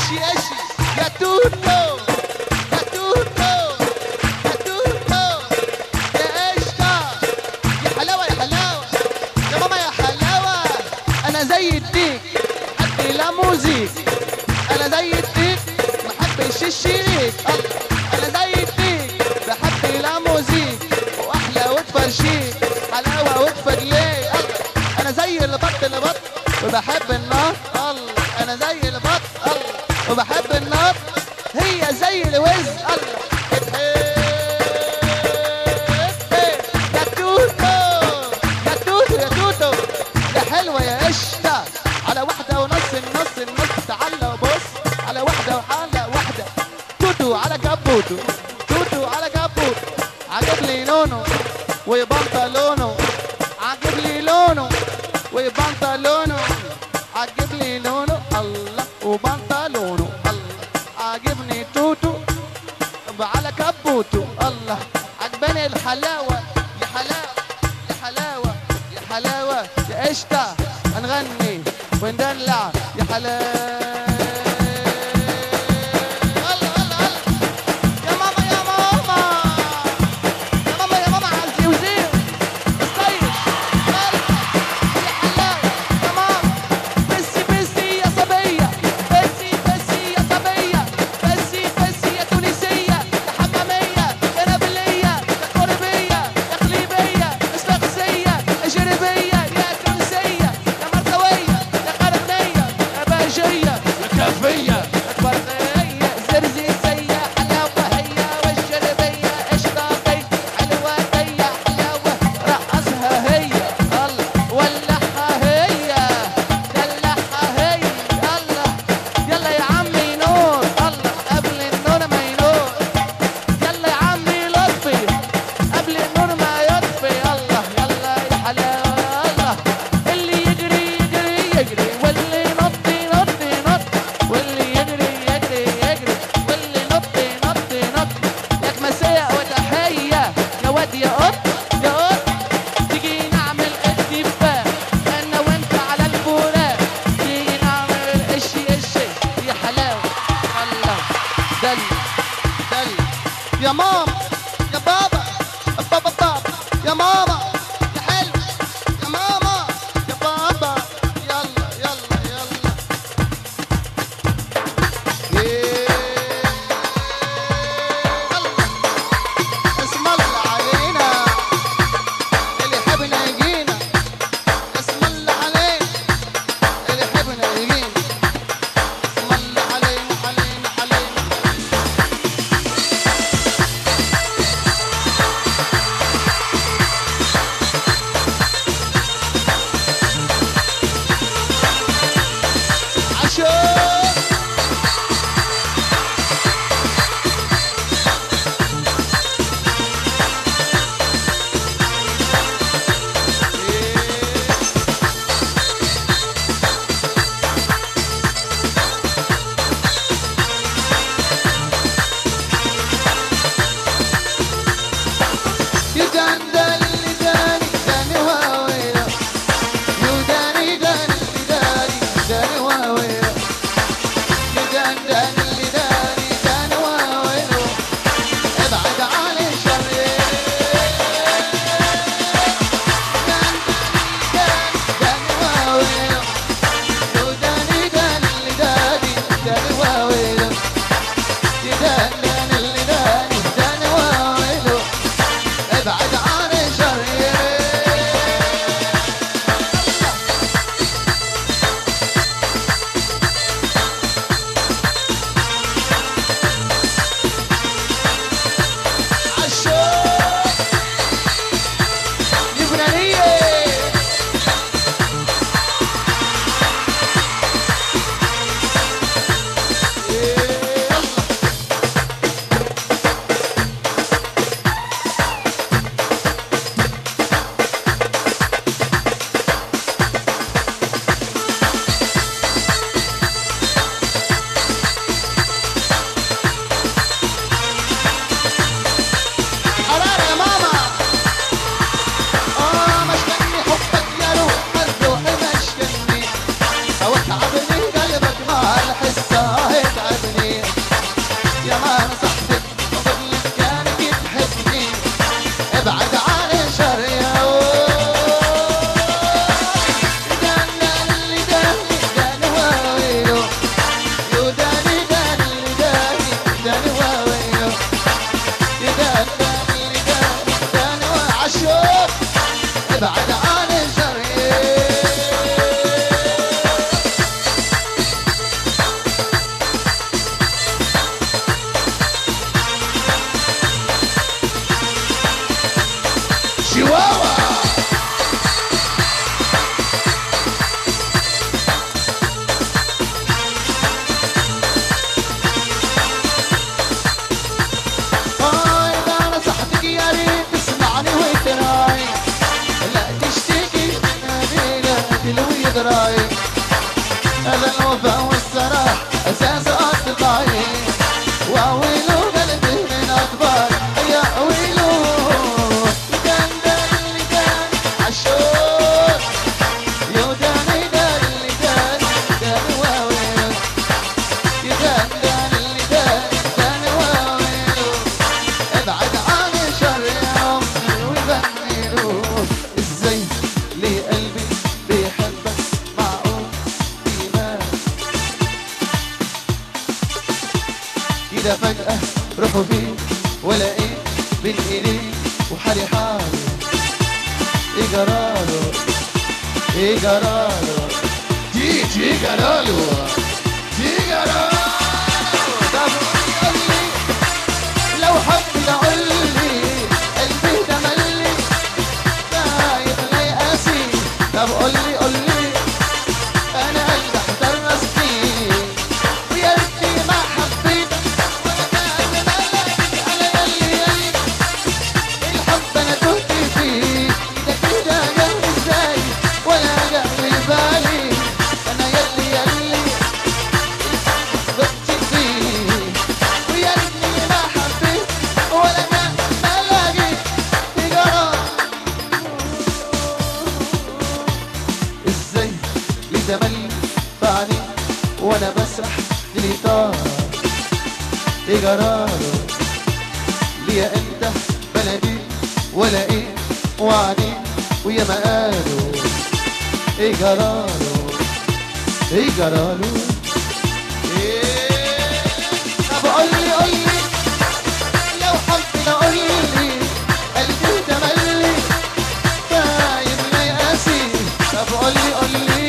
اشي اشي يا توتو يا توتو يا توتو يا قشطة يا حلاوة يا حلاوة يا ماما يا حلاوة أنا زي الديك حبي لا موزيك أنا زي الديك محبش الشريك الله أنا زي الديك بحب لا موزيك وأحلى وتفرشيك حلاوة وتفجليك الله أنا زي البط البط وبحب النار الله أنا زي البط الله وبحب النار هي زي الوز الله يا توتو يا توتو يا توتو يا حلوة يا قشطة على واحدة ونص النص النص تعالى وبص على واحدة وحالة واحدة توتو على كبوتو توتو على كبوتو عجب لي لونه وبنطلونه عجب لي لونه وبنطلونه عجب لي لونه الله وبنطلونه الله عاجبني توتو على كبوته الله عجباني الحلاوة يا حلاوة يا حلاوة يا حلاوة يا قشطة هنغني وندلع يا حلاوة الله الله الله يا ماما يا ماما يا ماما يا ماما على الزوزير السيد الله يا حلاوة يا ماما بسي بسي يا صبية بسي بسي يا صبية بسي بسي يا تونسية يا حمامية يا نابلية يا قربية يا قليبية يا سفاقسية يا جربية يا تونسية يا مرتوية يا قرغنية يا باجية يا كافية يا برغية زرزيزية حلاوة هي والجربية اشطاقي حلوة هي حلاوة رقصها هي الله ولعها هي دلعها هي الله يلا يا عمي نور الله قبل النور ما ينور يلا يا عمي لطفي قبل النور ما يطفي الله يلا يا حلاوة الله اللي يجري يجري يجري واللي ينط ينط ينط واللي يجري يجري يجري واللي ينط ينط ينط لك مساء وتحية يا واد يا قط يا قط تيجي نعمل اتفاق انا وانت على الفراق تيجي نعمل اشي اشي يا حلاوة الله دل دل يا ماما يا بابا بابا بابا يا ماما يا حلو يا ماما يا بابا يلا يلا يلا اسم الله علينا اللي يحبنا يجينا اسم الله علينا اللي يحبنا يجينا اسم الله علينا علينا علينا عشان يدندن لداني داني واويلا يداني داني لداني داني واويلا يدندن لداني داني واويلا ابعد عن الشر داني واويلا يداني داني لداني داني واويلا يدندن لداني داني واويلا ابعد عن الشر عالشوق لبنانية يلا حرارة يا ماما اه مشكلني حبك يا روح الروح مشكلني او تعبني قلبك مع الحسة هيك كده فجأة روحه فيه ولا ايه بين ايديه وحالي حاله ايه جراله ايه جراله تي تي جراله تي جراله طب قول لي لو حب يقول لي قلبي ده ملي دايب لا يقاسي طب قول لي قول لي انا قلبي احتار راسي ويا ريتني ما حبيتك ولا كان مالك انا يلي يلي الحب انا تهت فيه ده كده جه ازاي ولا جه في بالي انا يلي يلي بت فيه ويا ريتني ما حبيت ولا كان مالك تجرى ازاي لزملي بعدي وانا بسرح للإطار ايه جراله ليا انت بلدي ولا ايه وعدي ويا ما قالوا ايه جراله ايه جراله ايه طب قول لي قول لي لو حبنا قول لي قلبي تملي دايم لا يقاسي طب قول لي قول لي